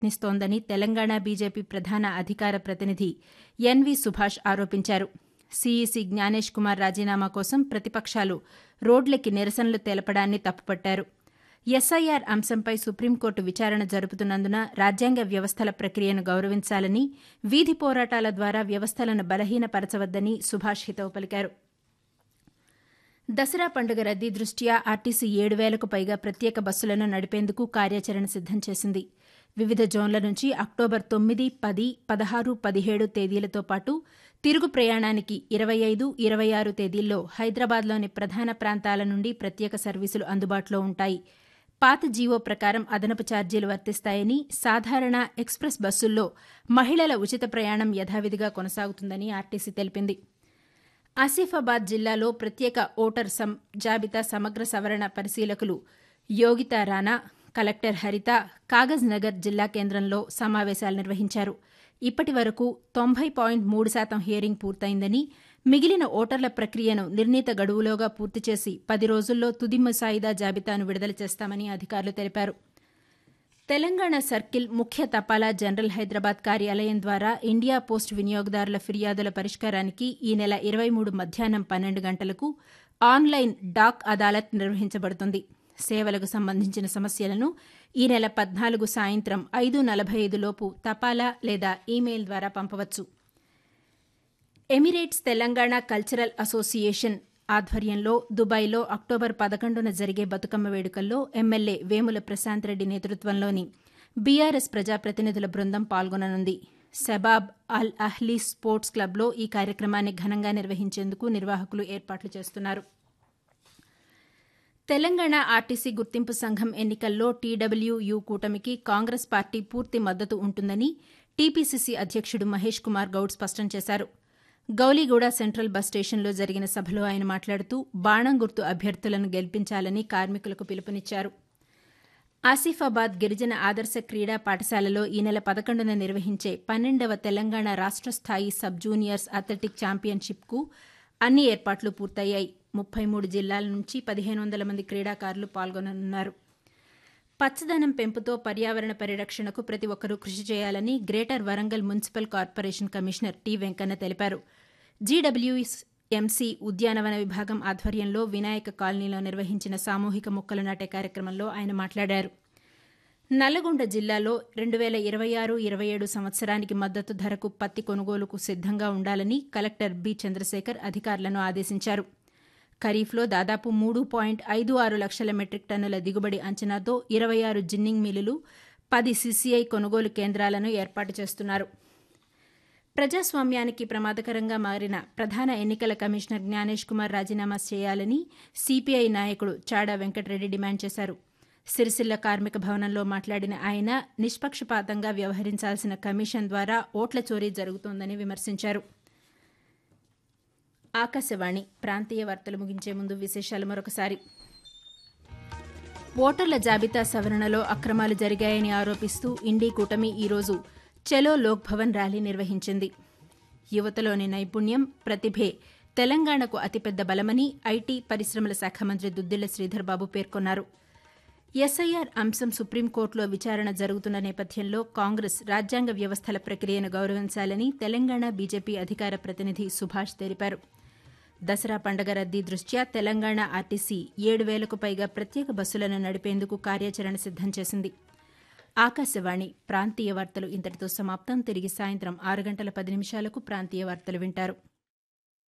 ప్రయత్నిస్తోందని Telangana BJP ప్రధాన అధికార ప్రతినిధి ఎన్వి సుభాష్ ఆరోపించారు సీఈసీ జ్ఞానేష్ కుమార్ రాజీనామా కోసం ప్రతిపక్షాలు రోడ్లెక్కి నిరసనలు తెలపడాన్ని తప్పుపట్టారు ఎస్ఐఆర్ అంశంపై సుప్రీంకోర్టు విచారణ జరుపుతున్నందున రాజ్యాంగ వ్యవస్థల ప్రక్రియను గౌరవించాలని వీధి పోరాటాల ద్వారా వ్యవస్థలను బలహీనపరచవద్దని సుభాష్ హితవు పలికారు దసరా పండుగ రద్దీ దృష్ట్యా ఆర్టీసీ ఏడు వేలకు పైగా ప్రత్యేక బస్సులను నడిపేందుకు కార్యాచరణ సిద్దం చేసింది వివిధ జోన్ల నుంచి అక్టోబర్ తొమ్మిది పది పదహారు పదిహేడు తేదీలతో పాటు తిరుగు ప్రయాణానికి ఇరవై ఐదు ఇరవై ఆరు తేదీల్లో హైదరాబాద్లోని ప్రధాన ప్రాంతాల నుండి ప్రత్యేక సర్వీసులు అందుబాటులో ఉంటాయి పాత జీవో ప్రకారం అదనపు ఛార్జీలు వర్తిస్తాయని సాధారణ ఎక్స్ప్రెస్ బస్సుల్లో మహిళల ఉచిత ప్రయాణం యథావిధిగా కొనసాగుతుందని ఆర్టీసీ తెలిపింది ఆసిఫాబాద్ జిల్లాలో ప్రత్యేక ఓటర్ సం జాబితా సమగ్ర సవరణ పరిశీలకులు యోగితా రాణా కలెక్టర్ హరిత కాగజ్ నగర్ జిల్లా కేంద్రంలో సమావేశాలు నిర్వహించారు ఇప్పటి వరకు తొంభై పాయింట్ మూడు శాతం హియరింగ్ పూర్తయిందని మిగిలిన ఓటర్ల ప్రక్రియను నిర్ణీత గడువులోగా పూర్తి చేసి పది రోజుల్లో తుది ముసాయిదా జాబితాను విడుదల చేస్తామని అధికారులు తెలిపారు తెలంగాణ సర్కిల్ ముఖ్య తపాలా జనరల్ హైదరాబాద్ కార్యాలయం ద్వారా ఇండియా పోస్ట్ వినియోగదారుల ఫిర్యాదుల పరిష్కారానికి ఈ నెల ఇరవై మూడు మధ్యాహ్నం పన్నెండు గంటలకు ఆన్లైన్ డాక్ అదాలత్ నిర్వహించబడుతుంది సేవలకు సంబంధించిన సమస్యలను ఈ నెల పద్నాలుగు సాయంత్రం ఐదు నలభై ఐదులోపు తపాలా లేదా ఈమెయిల్ ద్వారా పంపవచ్చు ఎమిరేట్స్ తెలంగాణ కల్చరల్ అసోసియేషన్ ఆధ్వర్యంలో దుబాయ్లో అక్టోబర్ పదకొండున జరిగే బతుకమ్మ వేడుకల్లో ఎమ్మెల్యే వేముల ప్రశాంత్ రెడ్డి నేతృత్వంలోని బీఆర్ఎస్ ప్రజాప్రతినిధుల బృందం పాల్గొననుంది శబాబ్ అల్ అహ్లీ స్పోర్ట్స్ క్లబ్లో ఈ కార్యక్రమాన్ని ఘనంగా నిర్వహించేందుకు నిర్వాహకులు ఏర్పాట్లు చేస్తున్నారు తెలంగాణ ఆర్టీసీ గుర్తింపు సంఘం ఎన్నికల్లో టీడబ్ల్యూయూ కూటమికి కాంగ్రెస్ పార్టీ పూర్తి మద్దతు ఉంటుందని టీపీసీసీ అధ్యక్షుడు మహేష్ కుమార్ గౌడ్ స్పష్టం చేశారు గౌలీగూడ సెంట్రల్ బస్ స్టేషన్లో జరిగిన సభలో ఆయన మాట్లాడుతూ బాణం గుర్తు అభ్యర్థులను గెలిపించాలని కార్మికులకు పిలుపునిచ్చారు ఆసిఫాబాద్ గిరిజన ఆదర్శ క్రీడా పాఠశాలలో ఈ నెల పదకొండున నిర్వహించే పన్నెండవ తెలంగాణ రాష్ట్ర స్థాయి సబ్ జూనియర్స్ అథ్లెటిక్ ఛాంపియన్షిప్కు అన్ని ఏర్పాట్లు పూర్తయ్యాయి ముప్పై మూడు జిల్లాల నుంచి పదిహేను వందల మంది క్రీడాకారులు పాల్గొననున్నారు పచ్చదనం పెంపుతో పర్యావరణ పరిరక్షణకు ప్రతి ఒక్కరూ కృషి చేయాలని greater Warangal municipal corporation commissioner T Venkanna తెలిపారు జీడబ్ల్యూఎంసీ ఉద్యానవన విభాగం ఆధ్వర్యంలో వినాయక కాలనీలో నిర్వహించిన సామూహిక మొక్కలు నాటే కార్యక్రమంలో ఆయన మాట్లాడారు నల్లగొండ జిల్లాలో రెండు వేల ఇరవై ఆరు ఇరవై ఏడు సంవత్సరానికి మద్దతు ధరకు పత్తి కొనుగోలుకు సిద్దంగా ఉండాలని కలెక్టర్ బి చంద్రశేఖర్ అధికారులను ఆదేశించారు ఖరీఫ్లో దాదాపు మూడు పాయింట్ ఐదు ఆరు లక్షల మెట్రిక్ టన్నుల దిగుబడి అంచనాతో ఇరవై ఆరు జిన్నింగ్ మిల్లులు పది సీసీఐ కొనుగోలు కేంద్రాలను ఏర్పాటు చేస్తున్నారు ప్రజాస్వామ్యానికి ప్రమాదకరంగా మారిన ప్రధాన ఎన్నికల కమిషనర్ జ్ఞానేష్ కుమార్ రాజీనామా చేయాలని సిపిఐ నాయకుడు చాడా వెంకటరెడ్డి డిమాండ్ చేశారు సిరిసిల్ల కార్మిక భవనంలో మాట్లాడిన ఆయన నిష్పక్షపాతంగా వ్యవహరించాల్సిన కమిషన్ ద్వారా ఓట్ల చోరీ జరుగుతోందని విమర్శించారు ఆకాశవాణి ప్రాంతీయ వార్తలు ముగించే ముందు విశేషాలు మరొకసారి ఓటర్ల జాబితా సవరణలో అక్రమాలు జరిగాయని ఆరోపిస్తూ ఇండీ కూటమి ఈరోజు చలో లోక్ భవన్ ర్యాలీ నిర్వహించింది యువతలోని నైపుణ్యం ప్రతిభే తెలంగాణకు అతిపెద్ద బలమని ఐటీ పరిశ్రమల శాఖ మంత్రి దుద్దిళ్ల శ్రీధర్ బాబు పేర్కొన్నారు ఎస్ఐఆర్ అంశం సుప్రీంకోర్టులో విచారణ జరుగుతున్న నేపథ్యంలో కాంగ్రెస్ రాజ్యాంగ వ్యవస్థల ప్రక్రియను గౌరవించాలని తెలంగాణ బీజేపీ అధికార ప్రతినిధి సుభాష్ తెలిపారు దసరా పండగ రద్దీ దృష్ట్యా తెలంగాణ ఆర్టీసీ ఏడు వేలకు పైగా ప్రత్యేక బస్సులను నడిపేందుకు కార్యాచరణ సిద్దం చేసింది ఆకాశవాణి ప్రాంతీయ వార్తలు ఇంతటితో సమాప్తం తిరిగి సాయంత్రం ఆరు గంటల పది నిమిషాలకు ప్రాంతీయ వార్తలు వింటారు